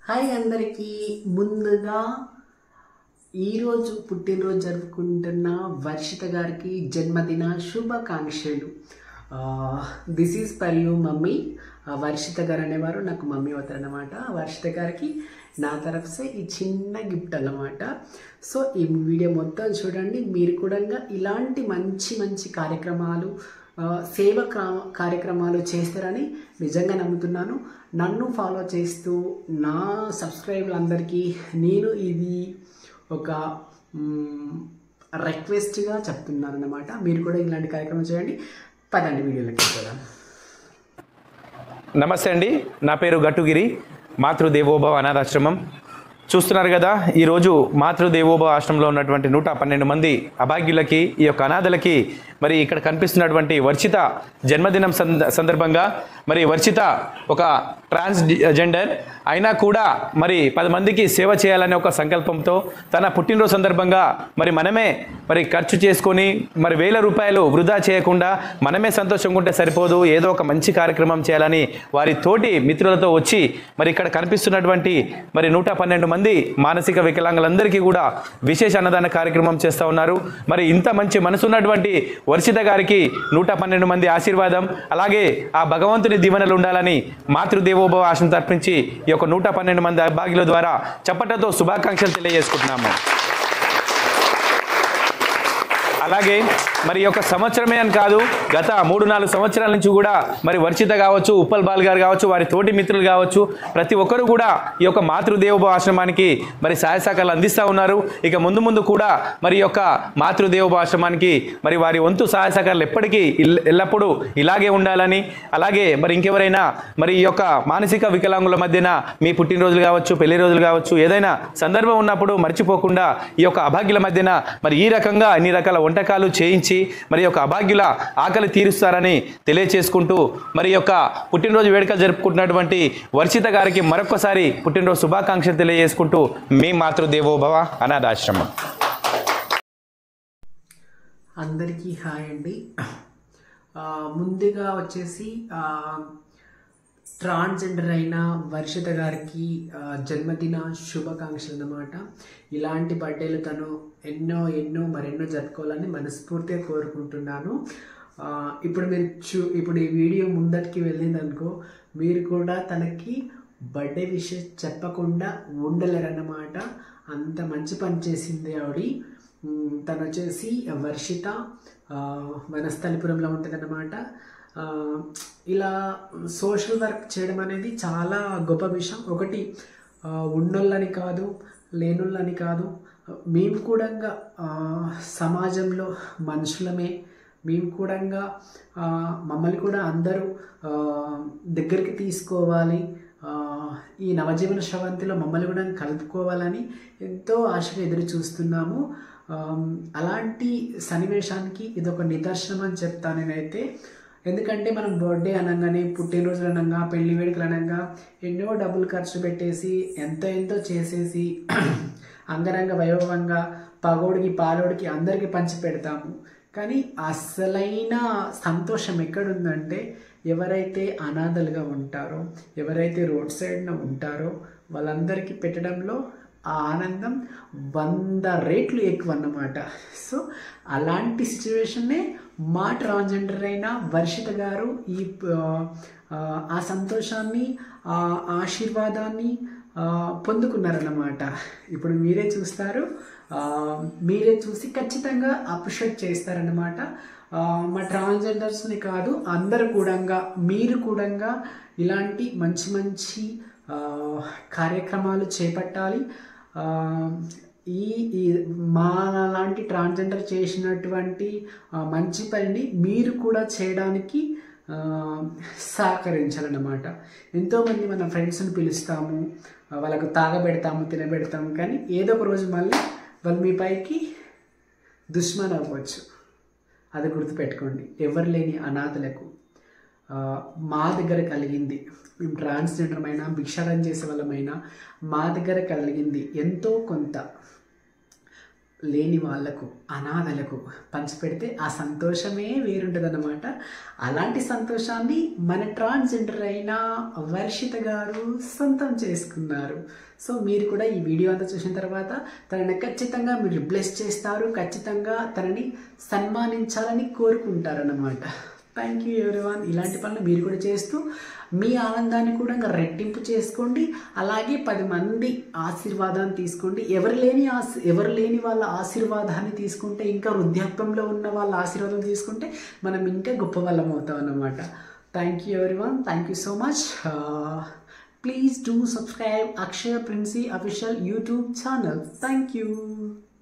hi అందరికీ ముందుగా ఈరోజు పుట్టినరోజు జరుపుకుంటున్న వర్షిత గారికి జన్మదిన శుభాకాంక్షలు this is for you mummy ఆ, వర్షిత గారు అనేవారు నాకు మమ్మీ అవుతారు అనమాట వర్షిత గారికి నా తరఫుసే ఈ చిన్న గిఫ్ట్ అన్నమాట సో ఈ వీడియో మొత్తం చూడండి మీరు కూడా ఇలాంటి మంచి మంచి కార్యక్రమాలు ఆ, సేవ క్రా- కార్యక్రమాలు చేస్తారని నిజంగా నమ్ముతున్నాను నన్ను ఫాలో చేస్తూ నా సబ్స్క్రైబర్లందరికీ నేను ఇది ఒక రిక్వెస్ట్గా చెప్తున్నాను అనమాట మీరు కూడా ఇలాంటి కార్యక్రమం చేయండి పదండి వీడియోలోకి పోదాం నమస్తే అండి నా పేరు గట్టుగిరి మాతృదేవోభవ అనాథాశ్రమం చూస్తున్నారు కదా ఈరోజు మాతృదేవోభవ ఆశ్రమంలో ఉన్నటువంటి నూట పన్నెండు మంది అభాగ్యులకి ఈ యొక్క అనాథలకి మరి ఇక్కడ కనిపిస్తున్నటువంటి వర్షిత జన్మదినం సంద సందర్భంగా మరి వర్షిత ఒక ట్రాన్స్ జెండర్ అయినా కూడా మరి పది మందికి సేవ చేయాలనే ఒక సంకల్పంతో తన పుట్టినరోజు సందర్భంగా మరి మనమే మరి ఖర్చు చేసుకొని మరి వేల రూపాయలు వృధా చేయకుండా మనమే సంతోషంగా ఉంటే సరిపోదు ఏదో ఒక మంచి కార్యక్రమం చేయాలని వారి తోటి మిత్రులతో వచ్చి మరి ఇక్కడ కనిపిస్తున్నటువంటి మరి నూట పన్నెండు మంది మానసిక వికలాంగులందరికీ కూడా విశేష అన్నదాన కార్యక్రమం చేస్తూ ఉన్నారు మరి ఇంత మంచి మనసున్నటువంటి వర్షిత గారికి నూట పన్నెండు మంది ఆశీర్వాదం అలాగే ఆ భగవంతుని దీవెనలు ఉండాలని మాతృదేవోభవ ఆశను తర్పించి ఈ యొక్క నూట పన్నెండు మంది అభాగ్యుల ద్వారా చప్పటతో శుభాకాంక్షలు తెలియజేసుకుంటున్నాము అలాగే మరి ఈ యొక్క సంవత్సరమే అని కాదు గత మూడు నాలుగు సంవత్సరాల నుంచి కూడా మరి వర్షిత కావచ్చు ఉప్పల్ బాల్ గారు కావచ్చు వారి తోటి మిత్రులు కావచ్చు ప్రతి ఒక్కరు కూడా ఈ యొక్క మాతృదేవోభవ ఆశ్రమానికి మరి సహాయ సహకారాలు అందిస్తూ ఉన్నారు ఇక ముందు ముందు కూడా మరి ఈ యొక్క మాతృదేవోభవ ఆశ్రమానికి మరి వారి వంతు సహాయ సహకారాలు ఎప్పటికీ ఇల్- ఎల్లప్పుడూ ఇలాగే ఉండాలని అలాగే మరి ఇంకెవరైనా మరి ఈ యొక్క మానసిక వికలాంగుల మధ్యన మీ పుట్టినరోజులు కావచ్చు పెళ్లి రోజులు కావచ్చు ఏదైనా సందర్భం ఉన్నప్పుడు మర్చిపోకుండా ఈ యొక్క అభాగ్యుల మధ్యన మరి ఈ రకంగా అన్ని రకాల వంటకాలు చేయించి మరి ఈ యొక్క అభాగ్యుల ఆకలి తీరుస్తారని తెలియచేసుకుంటూ మరి ఈ యొక్క పుట్టినరోజు వేడుకలు జరుపుకుంటున్నటువంటి వర్షిత గారికి మరొకసారి పుట్టినరోజు శుభాకాంక్షలు తెలియజేసుకుంటూ మీ మాతృదేవోభవ అనాథాశ్రమం అందరికీ హాయ్ అండి ఆ, ముందుగా వచ్చేసి ఆ, ట్రాన్స్జెండర్ అయిన వర్షిత గారికి ఆ, జన్మదిన శుభాకాంక్షలు అన్నమాట ఇలాంటి బర్త్డేలు తను ఎన్నో ఎన్నో మరెన్నో జరుపుకోవాలని మనస్ఫూర్తిగా కోరుకుంటున్నాను ఆ, ఇప్పుడు మీరు చూ ఇప్పుడు ఈ వీడియో ముందటికి వెళ్ళిందనుకో మీరు కూడా తనకి బర్త్డే విషయం చెప్పకుండా ఉండలేరన్నమాట అంత మంచి పని చేసింది ఆవిడ మ్, తను వచ్చేసి వర్షిత ఆ, వనస్థలిపురంలో ఉంటుందన్నమాట ఆ, ఇలా సోషల్ వర్క్ చేయడం అనేది చాలా గొప్ప విషయం ఒకటి ఆ, ఉన్నోళ్ళని కాదు లేనుళ్ళని కాదు మేము కూడా ఆ, సమాజంలో మనుషులమే మేము కూడా ఆ, మమ్మల్ని కూడా అందరూ ఆ, దగ్గరికి తీసుకోవాలి ఆ, ఈ నవజీవన శ్రవంతిలో మమ్మల్ని కూడా కలుపుకోవాలని ఎంతో ఆశగా ఎదురు చూస్తున్నాము ఆమ్, అలాంటి సన్నివేశానికి ఇదొక నిదర్శనం అని చెప్తాను నేనైతే ఎందుకంటే మనం బర్త్డే అనగానే పుట్టినరోజులు అనగా పెళ్లి వేడుకలు అనగా ఎన్నో డబ్బులు ఖర్చు పెట్టేసి ఎంతో ఎంతో చేసేసి అంగరంగ వైభవంగా పగోడికి పాలోడికి అందరికీ పంచి పెడతాము కానీ అసలైన సంతోషం ఎక్కడుందంటే ఎవరైతే అనాథలుగా ఉంటారో ఎవరైతే రోడ్ సైడ్న ఉంటారో వాళ్ళందరికీ పెట్టడంలో ఆ ఆనందం వంద రేట్లు ఎక్కువ అన్నమాట సో అలాంటి సిచ్యువేషన్నే మా ట్రాన్స్జెండర్ అయిన వర్షిత గారు ఈ ఆ, ఆ, ఆ సంతోషాన్ని ఆ ఆశీర్వాదాన్ని ఆ, పొందుకున్నారన్నమాట ఇప్పుడు మీరే చూస్తారు ఆ, మీరే చూసి ఖచ్చితంగా అప్రిషియేట్ చేస్తారన్నమాట ఆ, మా ట్రాన్స్జెండర్స్ని కాదు అందరు కూడా మీరు కూడా ఇలాంటి మంచి మంచి ఆ, కార్యక్రమాలు చేపట్టాలి ఆ, ఈ ఈ మా లాంటి ట్రాన్స్జెండర్ చేసినటువంటి ఆ, మంచి పనిని మీరు కూడా చేయడానికి ఆ, సహకరించాలన్నమాట ఎంతోమంది మన ఫ్రెండ్స్ని పిలుస్తాము ఆ, వాళ్ళకు తాగబెడతాము తినబెడతాము కానీ ఏదో ఒక రోజు మళ్ళీ వాళ్ళు మీ పైకి దుష్మన్ అవ్వచ్చు అది గుర్తుపెట్టుకోండి ఎవరు లేని అనాథలకు ఆ, మా దగ్గర కలిగింది మేము ట్రాన్స్జెండర్ అయినా భిక్షాటన చేసే వాళ్ళమైనా మా దగ్గర కలిగింది ఎంతో కొంత లేని వాళ్లకు అనాథలకు పంచిపెడితే ఆ సంతోషమే వేరుంటుంది అలాంటి సంతోషాన్ని మన ట్రాన్స్జెండర్ అయిన వర్షిత గారు సొంతం చేసుకున్నారు సో మీరు కూడా ఈ వీడియో అంతా చూసిన తర్వాత తనని ఖచ్చితంగా మీరు బ్లెస్ చేస్తారు ఖచ్చితంగా తనని సన్మానించాలని కోరుకుంటారన్నమాట థ్యాంక్ యూ ఎవరివన్ ఇలాంటి పనులు మీరు కూడా చేస్తూ మీ ఆనందాన్ని కూడా ఇంకా రెట్టింపు చేసుకోండి అలాగే పది మంది ఆశీర్వాదాన్ని తీసుకోండి ఎవరు లేని ఆశ ఎవరు లేని వాళ్ళ ఆశీర్వాదాన్ని తీసుకుంటే ఇంకా వృద్ధాప్యంలో ఉన్న వాళ్ళ ఆశీర్వాదం తీసుకుంటే మనం ఇంకా గొప్ప వాళ్ళం అవుతాం అన్నమాట thank you everyone thank you so much please do subscribe Akshaya Princy official YouTube channel thank you